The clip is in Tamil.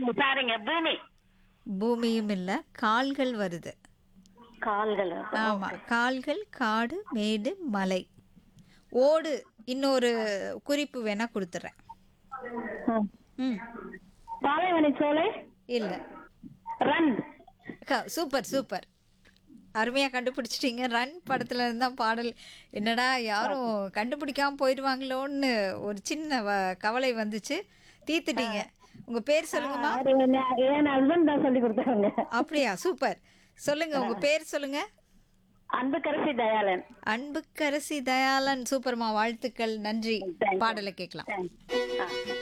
பூமி சாரிங்க பூமி பூமியும் இல்லை கால்கள் வருது கால்கள் ஆமா கால்கள் காடு மேடு மலை ஓடு இன்னொரு குறிப்பு வேணா கொடுத்துட்றேன் ம். ம் பாலைவனி சோலை இல்லை ரன் சூப்பர் சூப்பர் அருமையாக கண்டுபிடிச்சிட்டீங்க ரன் படத்துல இருந்தா பாடல் என்னடா யாரும் கண்டுபிடிக்காம போயிடுவாங்களோன்னு ஒரு சின்ன வ- கவலை வந்துச்சு தீர்த்துட்டீங்க உங்க பேர் சொல்லுங்கம்மா அது என்ன- என் ஹஸ்பண்ட் தான் சொல்லி கொடுத்தாங்க அப்படியா சூப்பர் சொல்லுங்க உங்க பேர் சொல்லுங்க அன்புக்கரசி தயாளன் அன்புக்கரசி தயாளன் சூப்பர்மா வாழ்த்துக்கள் நன்றி Thank you. பாடலை கேட்கலாம் Thanks. ஆ.